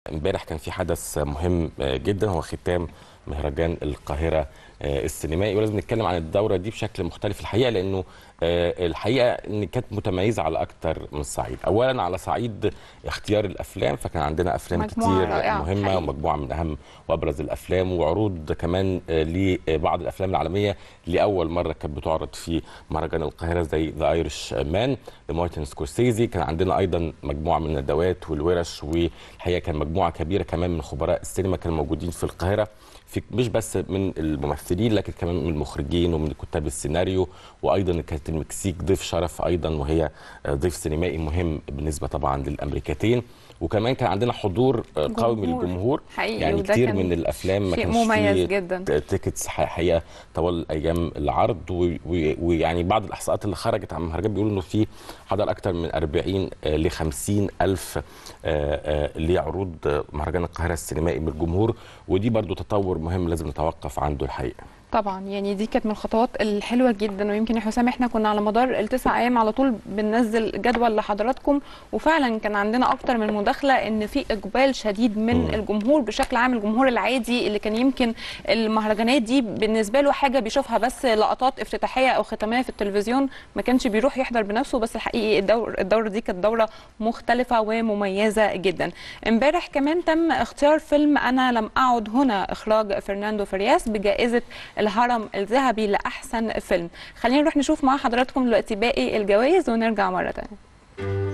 امبارح كان في حدث مهم جدا هو ختام مهرجان القاهره السينمائي ولازم نتكلم عن الدوره دي بشكل مختلف الحقيقه لانه الحقيقه ان كانت متميزه على اكتر من صعيد اولا على صعيد اختيار الافلام فكان عندنا افلام مجموعة كتير رائعة مهمه حقيقي. ومجموعه من اهم وابرز الافلام وعروض كمان لبعض الافلام العالميه لاول مره كانت بتعرض في مهرجان القاهره زي ذا ايرش مان لمارتن سكورسيزي كان عندنا ايضا مجموعه من الندوات والورش والحقيقه كان مجموعه كبيره كمان من خبراء السينما كانوا موجودين في القاهره في مش بس من الممثلين لكن كمان من المخرجين ومن كتاب السيناريو وايضا كانت المكسيك ضيف شرف ايضا وهي ضيف سينمائي مهم بالنسبه طبعا للامريكتين وكمان كان عندنا حضور قوي من جمهور. الجمهور حقيقي يعني وده كتير كان من الافلام ما شيء كانش مميز فيه جدا. تيكتس حقيقه طوال ايام العرض و- و- ويعني بعض الاحصاءات اللي خرجت عن المهرجان بيقولوا انه في حضر اكثر من 40 ل 50 الف آه، آه، لعروض آه، مهرجان القاهره السينمائي من الجمهور ودي برضو تطور مهم لازم نتوقف عنده الحقيقه طبعا يعني دي كانت من الخطوات الحلوه جدا ويمكن يا حسام احنا كنا على مدار التسع ايام على طول بننزل جدول لحضراتكم وفعلا كان عندنا اكتر من مداخله ان في اقبال شديد من مم. الجمهور بشكل عام الجمهور العادي اللي كان يمكن المهرجانات دي بالنسبه له حاجه بيشوفها بس لقطات افتتاحيه او ختاميه في التلفزيون ما كانش بيروح يحضر بنفسه بس الحقيقي الدور الدوره دي كانت دوره مختلفه ومميزه جدا امبارح كمان تم اختيار فيلم انا لم اعد هنا اخراج فرناندو فرياس بجائزه الهرم الذهبي لاحسن فيلم خلينا نروح نشوف مع حضراتكم دلوقتي باقي الجوائز ونرجع مره تانية